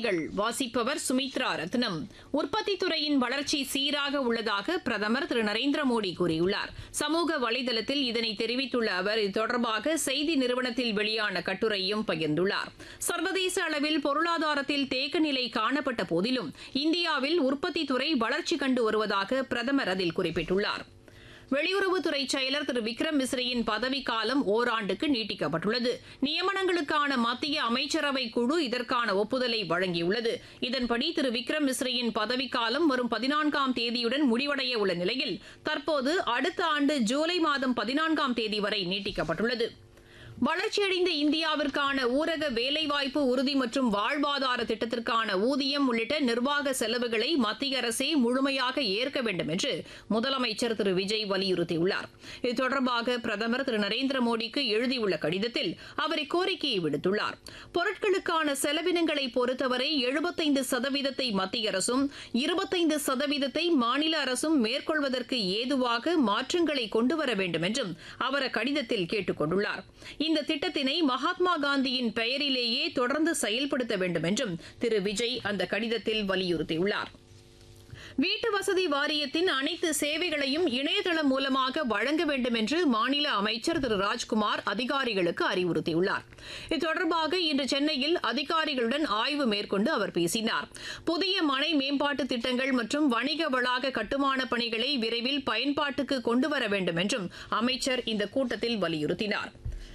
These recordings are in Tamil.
செய்திகள் வாசிப்பவர் சுமித்ரா ரத்னம் உற்பத்தி துறையின் வளர்ச்சி சீராக உள்ளதாக பிரதமர் திரு நரேந்திர மோடி கூறியுள்ளார் சமூக வலைதளத்தில் இதனை தெரிவித்துள்ள அவர் இது தொடர்பாக செய்தி நிறுவனத்தில் வெளியான கட்டுரையும் பகிர்ந்துள்ளார் சர்வதேச அளவில் பொருளாதாரத்தில் தேக்க நிலை காணப்பட்ட போதிலும் இந்தியாவில் உற்பத்தி துறை வளர்ச்சி கண்டு வருவதாக பிரதமர் அதில் குறிப்பிட்டுள்ளார் வெளியுறவுத்துறை செயலர் திரு விக்ரம் மிஸ்ரியின் பதவிக்காலம் ஓராண்டுக்கு நீட்டிக்கப்பட்டுள்ளது நியமனங்களுக்கான மத்திய அமைச்சரவை குழு இதற்கான ஒப்புதலை வழங்கியுள்ளது இதன்படி திரு விக்ரம் மிஸ்ரியின் பதவிக்காலம் வரும் பதினான்காம் தேதியுடன் முடிவடைய உள்ள நிலையில் தற்போது அடுத்த ஆண்டு ஜூலை மாதம் பதினான்காம் தேதி வரை நீட்டிக்கப்பட்டுள்ளது வளர்ச்சியடைந்த இந்தியாவிற்கான ஊரக வேலைவாய்ப்பு உறுதி மற்றும் வாழ்வாதார திட்டத்திற்கான ஊதியம் உள்ளிட்ட நிர்வாக செலவுகளை மத்திய அரசே முழுமையாக ஏற்க வேண்டும் என்று முதலமைச்சர் திரு விஜய் வலியுறுத்தியுள்ளார் இது தொடர்பாக பிரதமர் திரு நரேந்திர மோடிக்கு எழுதியுள்ள கடிதத்தில் அவர் இக்கோரிக்கையை விடுத்துள்ளார் பொருட்களுக்கான செலவினங்களை பொறுத்தவரை எழுபத்தைந்து சதவீதத்தை மத்திய அரசும் இருபத்தைந்து சதவீதத்தை மாநில அரசும் மேற்கொள்வதற்கு ஏதுவாக மாற்றங்களை கொண்டுவர வேண்டும் என்றும் அவர் அக்கடிதத்தில் கேட்டுக் கொண்டுள்ளார் இந்த திட்டத்தினை மகாத்மா காந்தியின் பெயரிலேயே தொடர்ந்து செயல்படுத்த வேண்டும் என்றும் திரு விஜய் அந்த கடிதத்தில் வலியுறுத்தியுள்ளார் வீட்டு வசதி வாரியத்தின் அனைத்து சேவைகளையும் இணையதளம் மூலமாக வழங்க வேண்டும் என்று மாநில அமைச்சர் திரு ராஜ்குமார் அதிகாரிகளுக்கு அறிவுறுத்தியுள்ளார் இது தொடர்பாக இன்று சென்னையில் அதிகாரிகளுடன் ஆய்வு மேற்கொண்டு அவர் பேசினார் புதிய மனை மேம்பாட்டு திட்டங்கள் மற்றும் வணிக வளாக கட்டுமான பணிகளை விரைவில் பயன்பாட்டுக்கு கொண்டுவர வேண்டும் என்றும் அமைச்சர் இந்த கூட்டத்தில் வலியுறுத்தினார்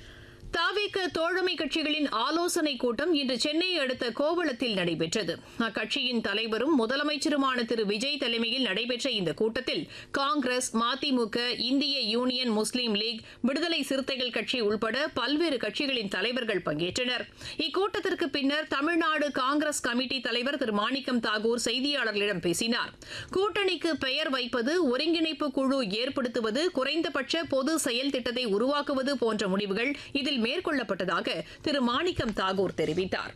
தாவேக தோழமை கட்சிகளின் ஆலோசனைக் கூட்டம் இன்று சென்னையை அடுத்த கோவளத்தில் நடைபெற்றது அக்கட்சியின் தலைவரும் முதலமைச்சருமான திரு விஜய் தலைமையில் நடைபெற்ற இந்த கூட்டத்தில் காங்கிரஸ் மதிமுக இந்திய யூனியன் முஸ்லீம் லீக் விடுதலை சிறுத்தைகள் கட்சி உள்பட பல்வேறு கட்சிகளின் தலைவர்கள் பங்கேற்றனர் இக்கூட்டத்திற்கு பின்னர் தமிழ்நாடு காங்கிரஸ் கமிட்டி தலைவர் திரு மாணிக்கம் தாகூர் செய்தியாளர்களிடம் பேசினார் கூட்டணிக்கு பெயர் வைப்பது ஒருங்கிணைப்பு குழு ஏற்படுத்துவது குறைந்தபட்ச பொது செயல் திட்டத்தை உருவாக்குவது போன்ற முடிவுகள் இதில் மேற்கொள்ளப்பட்டதாக திரு மாணிக்கம் தாகூர் தெரிவித்தார்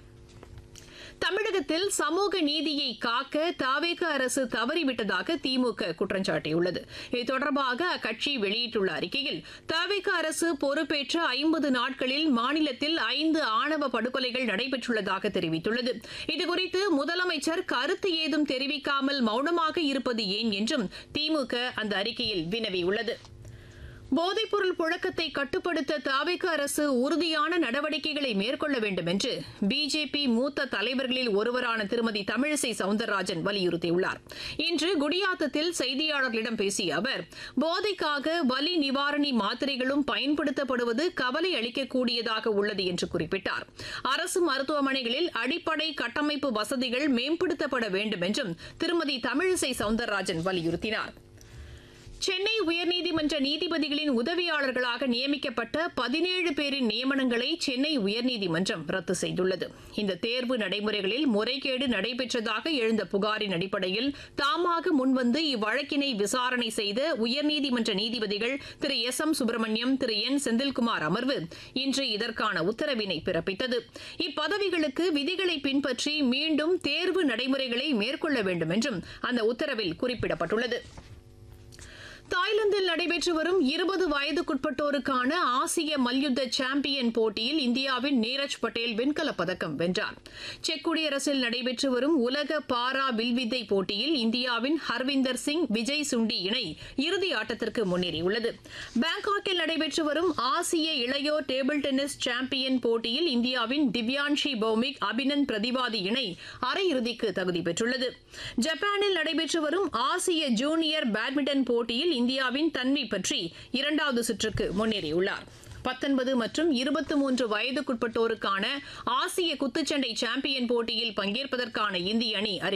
தமிழகத்தில் சமூக நீதியை காக்க தாவேக அரசு தவறிவிட்டதாக திமுக குற்றம் சாட்டியுள்ளது இது தொடர்பாக அக்கட்சி வெளியிட்டுள்ள அறிக்கையில் தாவேக அரசு பொறுப்பேற்ற ஐம்பது நாட்களில் மாநிலத்தில் ஐந்து ஆணவ படுகொலைகள் நடைபெற்றுள்ளதாக தெரிவித்துள்ளது இதுகுறித்து முதலமைச்சர் கருத்து ஏதும் தெரிவிக்காமல் மௌனமாக இருப்பது ஏன் என்றும் திமுக அந்த அறிக்கையில் வினவியுள்ளது போதைப்பொருள் புழக்கத்தை கட்டுப்படுத்த தாவேக அரசு உறுதியான நடவடிக்கைகளை மேற்கொள்ள வேண்டும் என்று பிஜேபி மூத்த தலைவர்களில் ஒருவரான திருமதி தமிழிசை சவுந்தரராஜன் வலியுறுத்தியுள்ளார் இன்று குடியாத்தத்தில் செய்தியாளர்களிடம் பேசிய அவர் போதைக்காக வலி நிவாரணி மாத்திரைகளும் பயன்படுத்தப்படுவது கவலை அளிக்கக்கூடியதாக உள்ளது என்று குறிப்பிட்டார் அரசு மருத்துவமனைகளில் அடிப்படை கட்டமைப்பு வசதிகள் மேம்படுத்தப்பட வேண்டும் என்றும் திருமதி தமிழிசை சவுந்தரராஜன் வலியுறுத்தினார் சென்னை உயர்நீதிமன்ற நீதிபதிகளின் உதவியாளர்களாக நியமிக்கப்பட்ட பதினேழு பேரின் நியமனங்களை சென்னை உயர்நீதிமன்றம் ரத்து செய்துள்ளது இந்த தேர்வு நடைமுறைகளில் முறைகேடு நடைபெற்றதாக எழுந்த புகாரின் அடிப்படையில் தாமாக முன்வந்து இவ்வழக்கினை விசாரணை செய்த உயர்நீதிமன்ற நீதிபதிகள் திரு எஸ் எம் சுப்பிரமணியம் திரு என் செந்தில்குமார் அமர்வு இன்று இதற்கான உத்தரவினை பிறப்பித்தது இப்பதவிகளுக்கு விதிகளை பின்பற்றி மீண்டும் தேர்வு நடைமுறைகளை மேற்கொள்ள வேண்டும் என்றும் அந்த உத்தரவில் குறிப்பிடப்பட்டுள்ளது தாய்லாந்தில் நடைபெற்று வரும் இருபது வயதுக்குட்பட்டோருக்கான ஆசிய மல்யுத்த சாம்பியன் போட்டியில் இந்தியாவின் நீரஜ் பட்டேல் வெண்கலப் பதக்கம் வென்றார் செக் குடியரசில் நடைபெற்று வரும் உலக பாரா வில்வித்தை போட்டியில் இந்தியாவின் ஹர்விந்தர் சிங் விஜய் சுண்டி இணை இறுதி ஆட்டத்திற்கு முன்னேறியுள்ளது பாங்காக்கில் நடைபெற்று வரும் ஆசிய இளையோர் டேபிள் டென்னிஸ் சாம்பியன் போட்டியில் இந்தியாவின் திவ்யான்ஷி பௌமிக் அபினந்த் பிரதிவாதி இணை அரையிறுதிக்கு தகுதி பெற்றுள்ளது ஜப்பானில் நடைபெற்று வரும் ஆசிய ஜூனியர் பேட்மிண்டன் போட்டியில் இந்தியாவின் தன்வி பற்றி இரண்டாவது சுற்றுக்கு முன்னேறியுள்ளார் பத்தொன்பது மற்றும் இருபத்தி மூன்று வயதுக்குட்பட்டோருக்கான ஆசிய குத்துச்சண்டை சாம்பியன் போட்டியில் பங்கேற்பதற்கான இந்திய அணி அறி